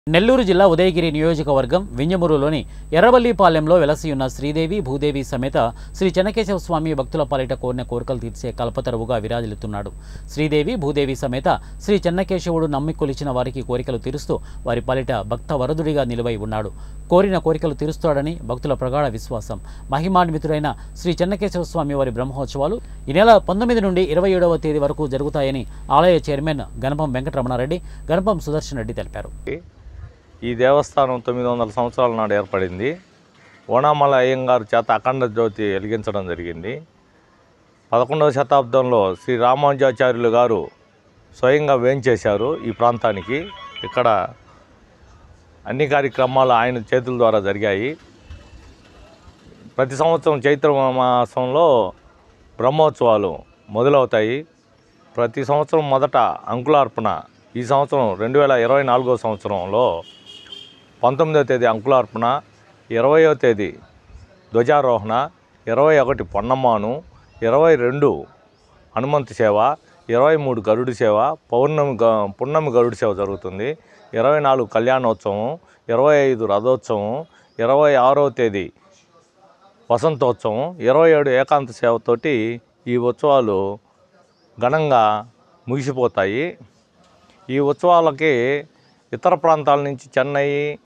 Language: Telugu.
నెల్లూరు జిల్లా ఉదయగిరి నియోజకవర్గం వింజమూరులోని ఎర్రవల్లిపాలెంలో వెలసియున్న శ్రీదేవి భూదేవి సమేత శ్రీ చెన్నకేశవ స్వామి భక్తుల పాలిట కోరిన కోరికలు తీర్చే కల్పతరువుగా విరాజిల్లుతున్నాడు శ్రీదేవి భూదేవి సమేత శ్రీ చెన్నకేశవుడు నమ్మి కొలిచిన వారికి కోరికలు తీరుస్తూ వారి పాలిట భక్త వరదుడిగా నిలువై ఉన్నాడు కోరిన కోరికలు తీరుస్తాడని భక్తుల ప్రగాఢ విశ్వాసం మహిమాన్వితుడైన శ్రీ చెన్నకేశవ స్వామి వారి బ్రహ్మోత్సవాలు ఈ నెల పంతొమ్మిది నుండి ఇరవై ఏడవ తేదీ వరకు జరుగుతాయని ఆలయ చైర్మన్ గణపం వెంకటరమణారెడ్డి గణపం సుదర్శన్ రెడ్డి తెలిపారు ఈ దేవస్థానం తొమ్మిది వందల సంవత్సరాల నాడు ఏర్పడింది ఓనామల అయ్యంగారు చేత అఖండ జ్యోతి వెలిగించడం జరిగింది పదకొండవ శతాబ్దంలో శ్రీ రామానుజాచార్యులు గారు స్వయంగా వేంచేశారు ఈ ప్రాంతానికి ఇక్కడ అన్ని కార్యక్రమాలు ఆయన చేతుల ద్వారా జరిగాయి ప్రతి సంవత్సరం చైత్ర మాసంలో బ్రహ్మోత్సవాలు మొదలవుతాయి ప్రతి సంవత్సరం మొదట అంకులార్పణ ఈ సంవత్సరం రెండు వేల ఇరవై నాలుగో సంవత్సరంలో పంతొమ్మిదవ తేదీ అంకులార్పణ ఇరవయో తేదీ ధ్వజారోహణ ఇరవై ఒకటి పొన్నమ్మాను ఇరవై రెండు హనుమంతు సేవ ఇరవై మూడు గరుడు సేవ పౌర్ణమి గ పున్నమి గరుడు సేవ జరుగుతుంది ఇరవై నాలుగు కళ్యాణోత్సవం ఇరవై ఐదు రథోత్సవం ఇరవై ఆరో తేదీ వసంతోత్సవం ఇరవై ఏడు ఏకాంత సేవతోటి ఈ ఉత్సవాలు ఘనంగా ముగిసిపోతాయి ఈ ఉత్సవాలకి ఇతర ప్రాంతాల నుంచి చెన్నై